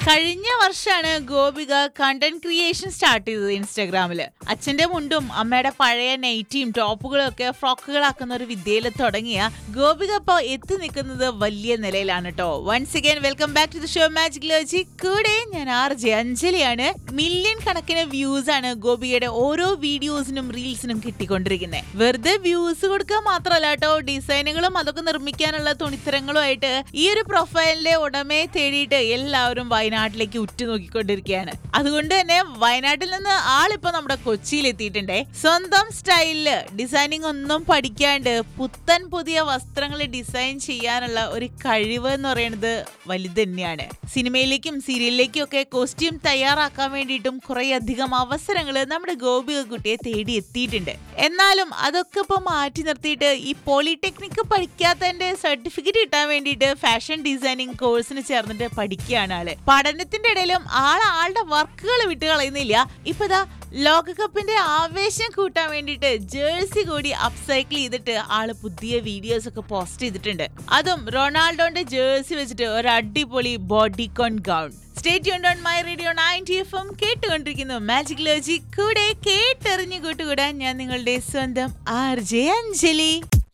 കഴിഞ്ഞ വർഷമാണ് Gopika content creation start ചെയ്തത് ഇൻസ്റ്റാഗ്രാമില് അച്ഛന്റെ മുണ്ടും അമ്മയുടെ പഴയ നൈറ്റിയും ടോപ്പുകളും ഒക്കെ ഫ്രോക്കുകളാക്കുന്ന ഒരു വിദ്യയിൽ തുടങ്ങിയ ഗോപിക ഇപ്പൊ എത്തി നിൽക്കുന്നത് വലിയ നിലയിലാണ് കേട്ടോ once again welcome back to the show magic ലോജി കൂടെ ഞാൻ ആർ ജെ അഞ്ജലിയാണ് മില്യൺ കണക്കിന് വ്യൂസ് ആണ് ഗോപികയുടെ ഓരോ വീഡിയോസിനും റീൽസിനും കിട്ടിക്കൊണ്ടിരിക്കുന്നത് വെറുതെ വ്യൂസ് കൊടുക്കുക മാത്രമല്ല കേട്ടോ ഡിസൈനുകളും അതൊക്കെ നിർമ്മിക്കാനുള്ള തുണിത്തരങ്ങളും ആയിട്ട് ഈ ഒരു പ്രൊഫൈലിന്റെ ഉടമയെ തേടിയിട്ട് എല്ലാവരും വയനാട്ടിലേക്ക് ഉറ്റുനോക്കിക്കൊണ്ടിരിക്കുകയാണ് അതുകൊണ്ട് തന്നെ വയനാട്ടിൽ നിന്ന് ആളിപ്പോ നമ്മുടെ കൊച്ചിയിൽ എത്തിയിട്ടുണ്ടേ സ്വന്തം സ്റ്റൈലില് ഡിസൈനിങ് ഒന്നും പഠിക്കാണ്ട് പുത്തൻ പുതിയ വസ്ത്രങ്ങൾ ഡിസൈൻ ചെയ്യാനുള്ള ഒരു കഴിവ് എന്ന് പറയുന്നത് വലുത് തന്നെയാണ് സിനിമയിലേക്കും സീരിയലിലേക്കും ഒക്കെ കോസ്റ്റ്യൂം തയ്യാറാക്കാൻ വേണ്ടിയിട്ടും കുറെ അധികം അവസരങ്ങൾ നമ്മുടെ ഗോപിക കുട്ടിയെ തേടി എത്തിയിട്ടുണ്ട് എന്നാലും അതൊക്കെ ഇപ്പൊ മാറ്റി നിർത്തിയിട്ട് ഈ പോളിടെക്നിക്ക് പഠിക്കാത്തതിന്റെ സർട്ടിഫിക്കറ്റ് കിട്ടാൻ വേണ്ടിയിട്ട് ഫാഷൻ ഡിസൈനിങ് കോഴ്സിന് ചേർന്നിട്ട് പഠിക്കുകയാണ് ആള് പഠനത്തിന്റെ ഇടയിലും ആൾ ആളുടെ വർക്കുകൾ വിട്ട് കളയുന്നില്ല ഇപ്പൊ ദാ ലോകകപ്പിന്റെ ആവേശം കൂട്ടാൻ വേണ്ടിയിട്ട് ജേഴ്സി കൂടി അപ്സൈക്കിൾ ചെയ്തിട്ട് ആള് പുതിയ വീഡിയോസ് ഒക്കെ പോസ്റ്റ് ചെയ്തിട്ടുണ്ട് അതും റൊണാൾഡോന്റെ ജേഴ്സി വെച്ചിട്ട് ഒരു അടിപൊളി ബോഡിക്കോൺ ഗൗൺ സ്റ്റേറ്റ് യൂൺ on my radio ninety F M കേട്ടുകൊണ്ടിരിക്കുന്നു മാജിക് ലോജി കൂടെ കേട്ടെറിഞ്ഞു കൂട്ടുകൂടാൻ ഞാൻ നിങ്ങളുടെ സ്വന്തം ആർ ജെ അഞ്ജലി